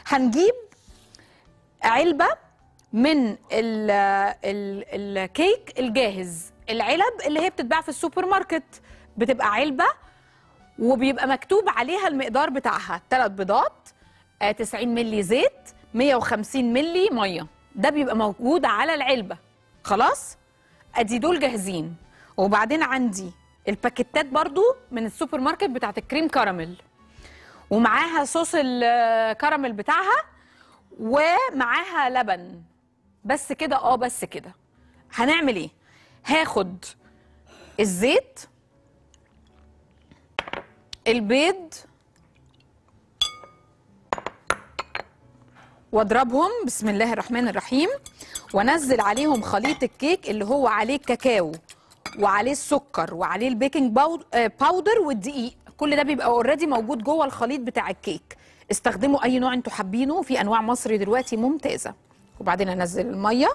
هنجيب علبه من ال ال الكيك الجاهز العلب اللي هي بتتباع في السوبر ماركت بتبقى علبه وبيبقى مكتوب عليها المقدار بتاعها ثلاث بيضات آه، 90 ملي زيت 150 ملي ميه ده بيبقى موجود على العلبه خلاص ادي دول جاهزين وبعدين عندي الباكيتات برضو من السوبر ماركت بتاعت الكريم كراميل ومعاها صوص الكراميل بتاعها ومعاها لبن بس كده اه بس كده هنعمل ايه هاخد الزيت البيض واضربهم بسم الله الرحمن الرحيم وانزل عليهم خليط الكيك اللي هو عليه الكاكاو وعليه السكر وعليه البيكنج باود- آه، باودر والدقيق كل ده بيبقى اوريدي موجود جوه الخليط بتاع الكيك استخدموا اي نوع انتوا حابينه في انواع مصري دلوقتي ممتازه وبعدين انزل الميه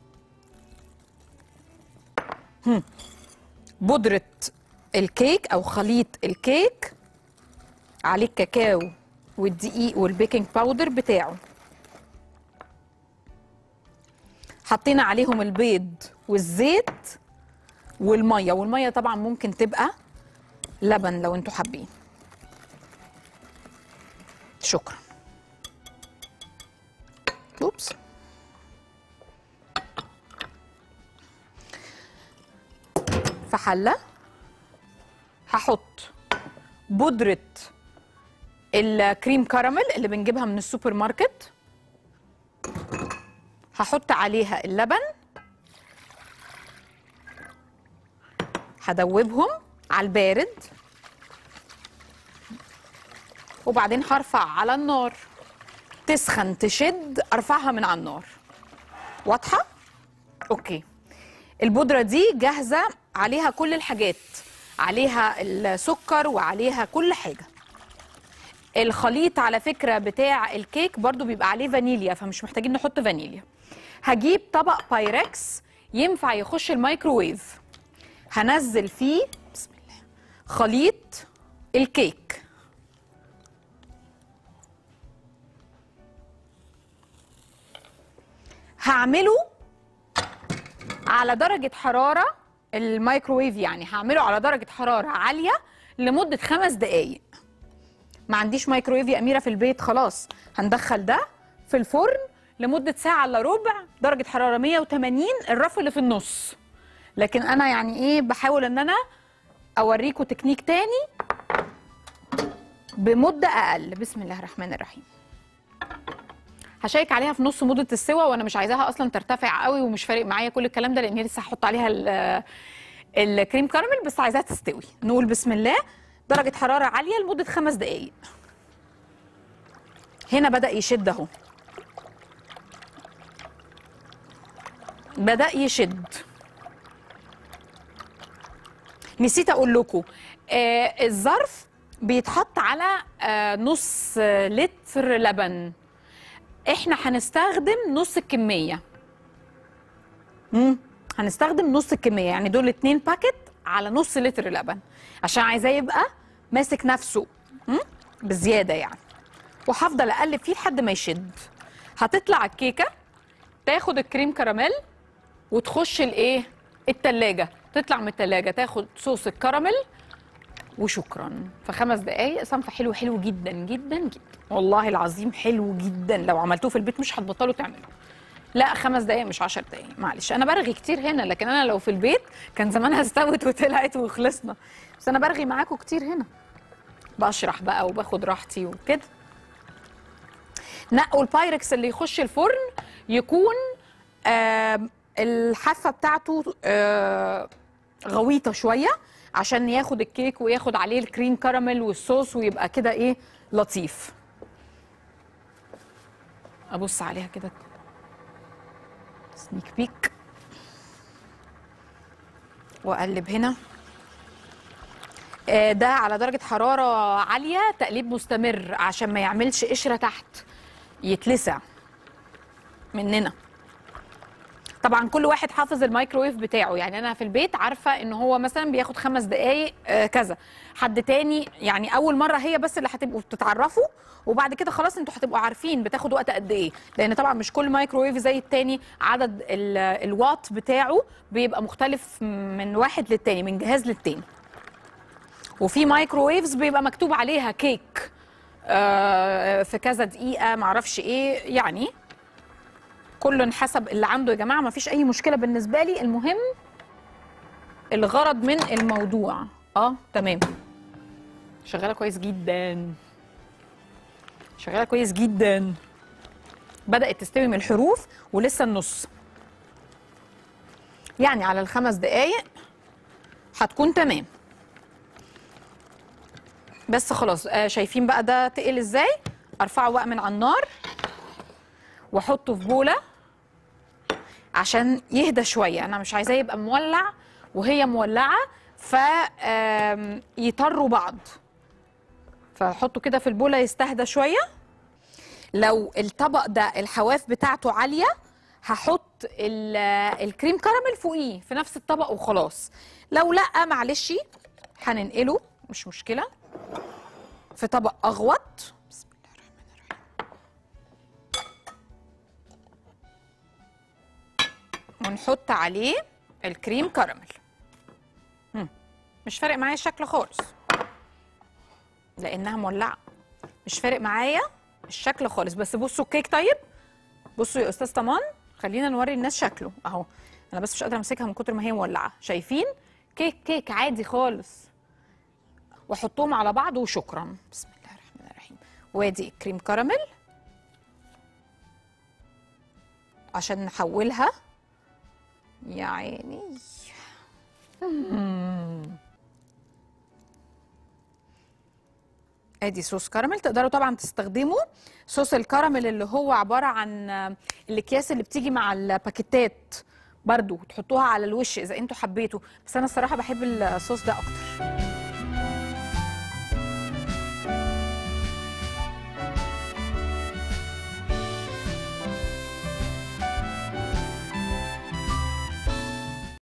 هم. بودره الكيك او خليط الكيك عليه الكاكاو والدقيق والبيكنج باودر بتاعه حطينا عليهم البيض والزيت والميه والميه طبعا ممكن تبقى لبن لو انتوا حابين شكرا اوبس في حله هحط بودره الكريم كراميل اللي بنجيبها من السوبر ماركت هحط عليها اللبن هدوبهم على البارد وبعدين هرفع على النار تسخن تشد ارفعها من على النار واضحه اوكي البودره دي جاهزه عليها كل الحاجات عليها السكر وعليها كل حاجه الخليط على فكره بتاع الكيك برضو بيبقى عليه فانيليا فمش محتاجين نحط فانيليا هجيب طبق بايركس ينفع يخش الميكروويف هنزل فيه بسم الله خليط الكيك هعمله على درجة حرارة الميكروويف يعني هعمله على درجة حرارة عالية لمدة خمس دقايق ما عنديش مايكرويف يا أميرة في البيت خلاص هندخل ده في الفرن لمدة ساعة إلا ربع درجة حرارة 180 الرف اللي في النص لكن أنا يعني إيه بحاول إن أنا أوريكم تكنيك تاني بمدة أقل بسم الله الرحمن الرحيم هشيك عليها في نص مدة السوا وانا مش عايزاها اصلا ترتفع قوي ومش فارق معايا كل الكلام ده لان هي لسه هحط عليها ال- الكريم كراميل بس عايزاها تستوي نقول بسم الله درجة حرارة عالية لمدة خمس دقايق هنا بدأ يشد اهو بدأ يشد نسيت اقول لكم آه الظرف بيتحط على آه نص آه، لتر لبن احنا هنستخدم نص الكميه امم هنستخدم نص الكميه يعني دول اتنين باكت على نص لتر لبن عشان عايزاه يبقى ماسك نفسه امم بزياده يعني وهفضل اقلب فيه لحد ما يشد هتطلع الكيكه تاخد الكريم كراميل وتخش الايه التلاجة تطلع من التلاجة تاخد صوص الكراميل وشكرا في خمس دقايق صنف حلو حلو جدا جدا جدا والله العظيم حلو جدا لو عملتوه في البيت مش هتبطلوا تعملوه لا خمس دقايق مش عشر دقايق معلش انا برغي كتير هنا لكن انا لو في البيت كان زمانها استوت وطلعت وخلصنا بس انا برغي معاكم كتير هنا بشرح بقى وباخد راحتي وكده نقوا البايركس اللي يخش الفرن يكون آه الحافه بتاعته آه غويطه شويه عشان ياخد الكيك وياخد عليه الكريم كراميل والصوص ويبقى كده ايه لطيف ابص عليها كده سنيك بيك واقلب هنا آه، ده على درجة حرارة عالية تقليب مستمر عشان ما يعملش قشرة تحت يتلسع مننا طبعا كل واحد حافظ الميكرويف بتاعه يعني انا في البيت عارفه ان هو مثلا بياخد خمس دقائق آه كذا حد تاني يعني اول مره هي بس اللي هتبقوا بتتعرفوا وبعد كده خلاص انتوا هتبقوا عارفين بتاخد وقت قد ايه لان طبعا مش كل مايكرويف زي التاني عدد ال- الوات بتاعه بيبقى مختلف من واحد للتاني من جهاز للتاني وفي مايكروويفز بيبقى مكتوب عليها كيك آه، في كذا دقيقة معرفش ايه يعني كل حسب اللي عنده يا جماعة مفيش أي مشكلة بالنسبة لي المهم الغرض من الموضوع اه تمام شغالة كويس جدا شغالة كويس جدا بدأت تستوي من الحروف ولسه النص يعني على الخمس دقايق هتكون تمام بس خلاص آه شايفين بقى ده تقل ازاي ارفعه بقى من على النار واحطه في بوله عشان يهدى شويه انا مش عايزاه يبقى مولع وهي مولعه ف آم، يطروا بعض فاحطه كده في البوله يستهدى شويه لو الطبق ده الحواف بتاعته عاليه هحط ال- الكريم كراميل فوقيه في نفس الطبق وخلاص لو لا معلش هننقله مش مشكله في طبق اغوط بسم الله الرحمن الرحيم ونحط عليه الكريم كراميل مم. مش فارق معايا الشكل خالص لانها مولعه مش فارق معايا الشكل خالص بس بصوا الكيك طيب بصوا يا استاذ طمان خلينا نوري الناس شكله اهو انا بس مش قادره امسكها من كتر ما هي مولعه شايفين كيك كيك عادي خالص واحطهم على بعض وشكرا بسم الله الرحمن الرحيم وادي كريم كراميل عشان نحولها يا عيني مم. ادي صوص كراميل تقدروا طبعا تستخدموا صوص الكراميل اللي هو عباره عن آه، الاكياس اللي بتيجي مع الباكيتات برضو تحطوها على الوش اذا انتوا حبيتوا بس انا الصراحه بحب الصوص ده اكتر